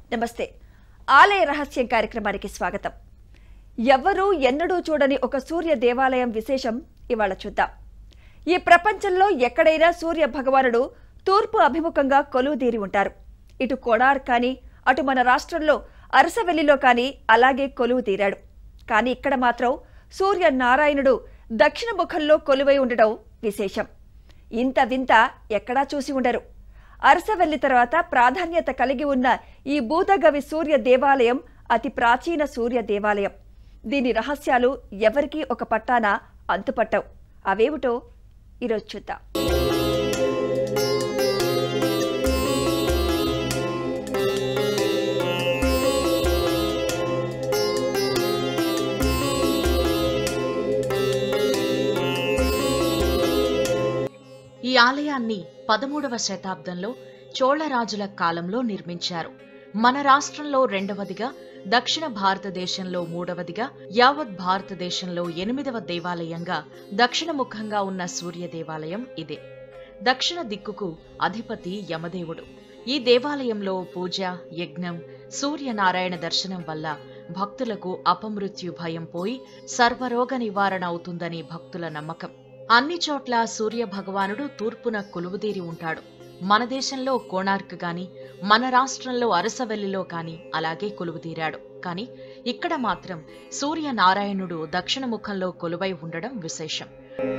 నమస్తే ఆలయ రహస్యం కార్యక్రమానికి స్వాగతం ఎవ్వరూ ఎన్నడూ చూడని ఒక సూర్య దేవాలయం విశేషం ఇవాళ చూద్దాం ఈ ప్రపంచంలో ఎక్కడైనా సూర్య భగవానుడు తూర్పు అభిముఖంగా కొలువుదీరి ఉంటారు ఇటు కోడార్ కానీ అటు మన రాష్ట్రంలో అరసవెల్లిలో కానీ అలాగే కొలువు తీరాడు కానీ ఇక్కడ మాత్రం సూర్య నారాయణుడు దక్షిణ ముఖంలో కొలువై ఉండడం విశేషం ఇంత వింత ఎక్కడా చూసి ఉండరు అరసవెల్లి తర్వాత ప్రాధాన్యత కలిగి ఉన్న ఈ భూతగవి సూర్య దేవాలయం అతి ప్రాచీన సూర్య దేవాలయం దీని రహస్యాలు ఎవరికీ ఒక పట్టాన అంతుపట్టవు అవేమిటో ఈరోజు చూద్దాం ఈ ఆలయాన్ని పదమూడవ శతాబ్దంలో చోళరాజుల కాలంలో నిర్మించారు మన రాష్ట్రంలో రెండవదిగా దక్షిణ భారతదేశంలో మూడవదిగా యావత్ భారతదేశంలో ఎనిమిదవ దేవాలయంగా దక్షిణముఖంగా ఉన్న సూర్య దేవాలయం ఇదే దక్షిణ దిక్కుకు అధిపతి యమదేవుడు ఈ దేవాలయంలో పూజ యజ్ఞం సూర్యనారాయణ దర్శనం వల్ల భక్తులకు అపమృత్యు భయం పోయి సర్వరోగ నివారణ అవుతుందని భక్తుల నమ్మకం అన్ని చోట్ల సూర్య భగవానుడు తూర్పున కొలువుదీరి ఉంటాడు మన దేశంలో కోణార్క్ గాని మన రాష్ట్రంలో అరసవెల్లిలో కాని అలాగే కొలువుదీరాడు కాని ఇక్కడ మాత్రం సూర్యనారాయణుడు దక్షిణ ముఖంలో కొలువై ఉండడం విశేషం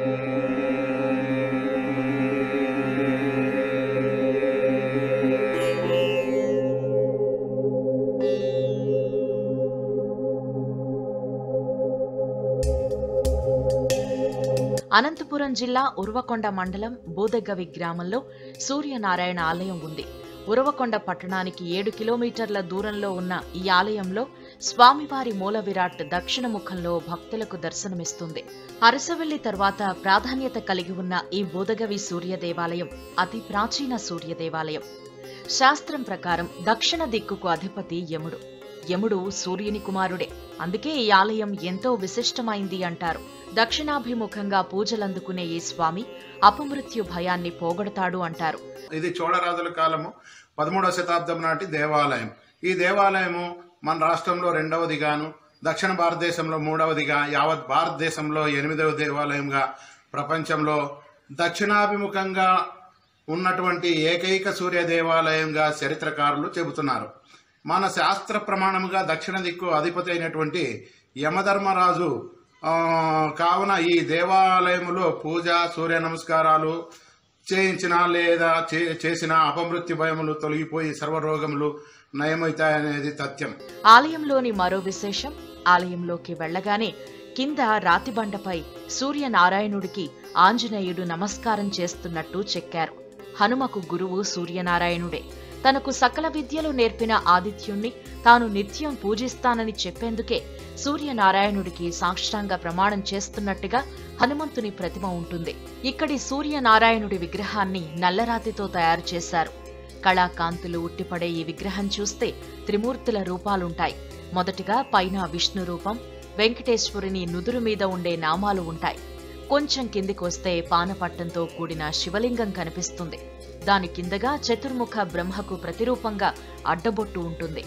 అనంతపురం జిల్లా ఉరవకొండ మండలం బూదగ్గవి గ్రామంలో సూర్యనారాయణ ఆలయం ఉంది ఉరవకొండ పట్టణానికి ఏడు కిలోమీటర్ల దూరంలో ఉన్న ఈ ఆలయంలో స్వామివారి మూల విరాట్ దక్షిణ ముఖంలో భక్తులకు దర్శనమిస్తుంది అరసవెల్లి తర్వాత ప్రాధాన్యత కలిగి ఉన్న ఈ బూదగవి సూర్య దేవాలయం అతి ప్రాచీన సూర్య దేవాలయం శాస్త్రం ప్రకారం దక్షిణ దిక్కుకు అధిపతి యముడు యముడు సూర్యుని కుమారుడే అందుకే ఈ ఆలయం ఎంతో విశిష్టమైంది అంటారు దక్షిణాభిముఖంగా పూజలందుకునే ఈ స్వామి అపమృత్యు భయాన్ని పోగొడతాడు అంటారు ఇది చోళరాజుల కాలము పదమూడవ శతాబ్దం నాటి దేవాలయం ఈ దేవాలయము మన రాష్ట్రంలో రెండవదిగాను దక్షిణ భారతదేశంలో మూడవదిగా యావత్ భారతదేశంలో ఎనిమిదవ దేవాలయంగా ప్రపంచంలో దక్షిణాభిముఖంగా ఉన్నటువంటి ఏకైక సూర్య దేవాలయంగా చరిత్రకారులు చెబుతున్నారు మన శాస్త్ర ప్రమాణముగా దక్షిణ దిక్కు అధిపతి అయినటువంటి యమధర్మరాజు ఆ, కావున ఈ దేవాలయములో పూజ సూర్య నమస్కారాలు చేయించిన లేదా చే- చేసిన అపమృత్యు భయములు తొలగిపోయి సర్వరోగములు నయమవుతాయనేది తథ్యం ఆలయంలోని మరో విశేషం ఆలయంలోకి వెళ్ళగానే కింద రాతిబండపై సూర్యనారాయణుడికి ఆంజనేయుడు నమస్కారం చేస్తున్నట్టు చెక్కారు హనుమకు గురువు సూర్యనారాయణుడే తనకు సకల విద్యలు నేర్పిన ఆదిత్యుణ్ణి తాను నిత్యం పూజిస్తానని చెప్పేందుకే సూర్యనారాయణుడికి సాష్టాంగ ప్రమాణం చేస్తున్నట్టుగా హనుమంతుని ప్రతిమ ఉంటుంది ఇక్కడి సూర్యనారాయణుడి విగ్రహాన్ని నల్లరాతితో తయారు చేశారు కళాకాంతులు ఉట్టిపడే ఈ విగ్రహం చూస్తే త్రిమూర్తుల రూపాలుంటాయి మొదటిగా పైన విష్ణు రూపం వెంకటేశ్వరుని నుదురు మీద ఉండే నామాలు ఉంటాయి కొంచెం కిందికొస్తే పానపట్టంతో కూడిన శివలింగం కనిపిస్తుంది దాని కిందగా చతుర్ముఖ బ్రహ్మకు ప్రతిరూపంగా అడ్డబొట్టు ఉంటుంది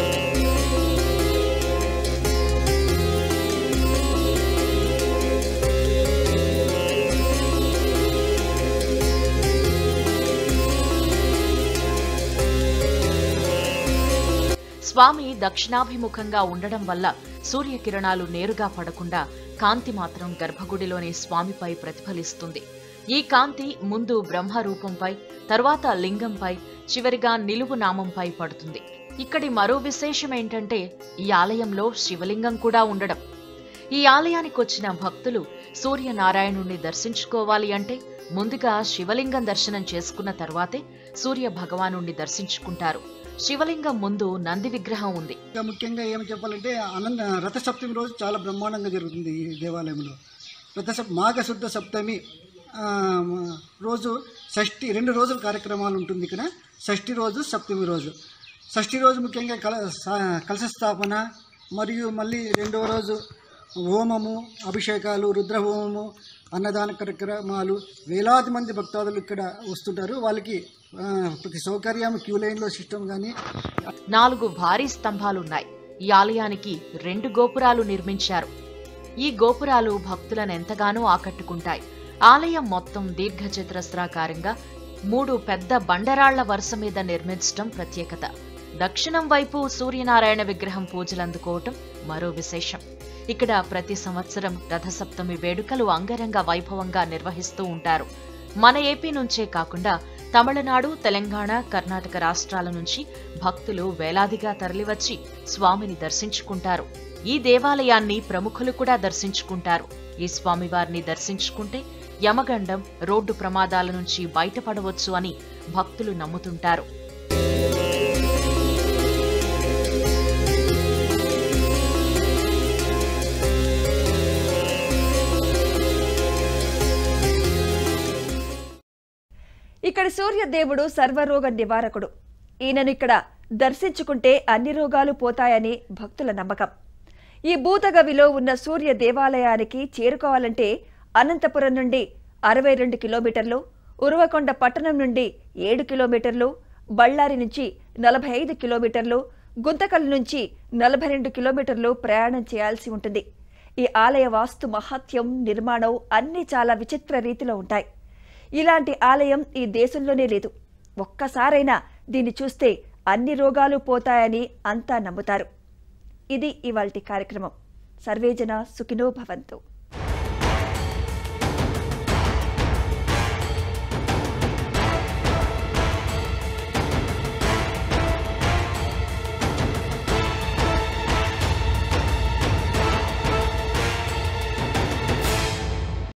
స్వామి దక్షిణాభిముఖంగా ఉండడం వల్ల సూర్యకిరణాలు నేరుగా పడకుండా కాంతి మాత్రం గర్భగుడిలోని స్వామిపై ప్రతిఫలిస్తుంది ఈ కాంతి ముందు బ్రహ్మ రూపంపై తర్వాత లింగంపై చివరిగా నిలువు నామంపై పడుతుంది ఇక్కడి మరో విశేషం ఏంటంటే ఈ ఆలయంలో శివలింగం కూడా ఉండడం ఈ ఆలయానికి వచ్చిన భక్తులు సూర్యనారాయణుణ్ణి దర్శించుకోవాలి అంటే ముందుగా శివలింగం దర్శనం చేసుకున్న తర్వాతే సూర్య భగవానుణ్ణి దర్శించుకుంటారు శివలింగం ముందు నంది విగ్రహం ఉంది ఇంకా ముఖ్యంగా ఏం చెప్పాలంటే అనంత రథసప్తమి రోజు చాలా బ్రహ్మాండంగా జరుగుతుంది ఈ దేవాలయంలో రథసప్ మాఘశుద్ధ సప్తమి ఆ, రోజు షష్ఠి రెండు రోజుల కార్యక్రమాలు ఉంటుంది ఇక్కడ షష్ఠి రోజు సప్తమి రోజు షష్ఠి రోజు ముఖ్యంగా కల సా- కలశ స్థాపన మరియు మళ్ళీ రెండవ రోజు హోమము అభిషేకాలు రుద్రహోమము అన్నదాన కార్యక్రమాలు వేలాది మంది భక్తాదులు ఇక్కడ వస్తుంటారు వాళ్ళకి ఆ, ప్రతి సౌకర్యం క్యూ లైన్లో సిస్టమ్ కానీ నాలుగు భారీ స్తంభాలున్నాయి ఈ ఆలయానికి రెండు గోపురాలు నిర్మించారు ఈ గోపురాలు భక్తులను ఎంతగానో ఆకట్టుకుంటాయి ఆలయం మొత్తం దీర్ఘచతురస్రాకారంగా మూడు పెద్ద బండరాళ్ల వరుస మీద నిర్మించడం ప్రత్యేకత దక్షిణం వైపు సూర్యనారాయణ విగ్రహం పూజలు అందుకోవటం మరో విశేషం ఇక్కడ ప్రతి సంవత్సరం రథసప్తమి వేడుకలు అంగరంగ వైభవంగా నిర్వహిస్తూ ఉంటారు మన ఏపీ నుంచే కాకుండా తమిళనాడు తెలంగాణ కర్ణాటక రాష్ట్రాల నుంచి భక్తులు వేలాదిగా తరలివచ్చి స్వామిని దర్శించుకుంటారు ఈ దేవాలయాన్ని ప్రముఖులు కూడా దర్శించుకుంటారు ఈ స్వామివారిని దర్శించుకుంటే యమగండం రోడ్డు ప్రమాదాల నుంచి బయటపడవచ్చు అని భక్తులు నమ్ముతుంటారు ఇక్కడ సూర్యదేవుడు సర్వరోగ నివారకుడు ఈయనను ఇక్కడ దర్శించుకుంటే అన్ని రోగాలు పోతాయని భక్తుల నమ్మకం ఈ భూతగవిలో ఉన్న సూర్య దేవాలయానికి చేరుకోవాలంటే అనంతపురం నుండి అరవై రెండు కిలోమీటర్లు ఉరవకొండ పట్టణం నుండి ఏడు కిలోమీటర్లు బళ్ళారి నుంచి నలభై ఐదు కిలోమీటర్లు గుంతకల్ నుంచి నలభై రెండు కిలోమీటర్లు ప్రయాణం చేయాల్సి ఉంటుంది ఈ ఆలయ వాస్తు మహత్యం నిర్మాణం అన్నీ చాలా విచిత్ర రీతిలో ఉంటాయి ఇలాంటి ఆలయం ఈ దేశంలోనే లేదు ఒక్కసారైనా దీన్ని చూస్తే అన్ని రోగాలు పోతాయని అంతా నమ్ముతారు ఇది ఇవాల్టి కార్యక్రమం సర్వేజన సుఖినో భవంతు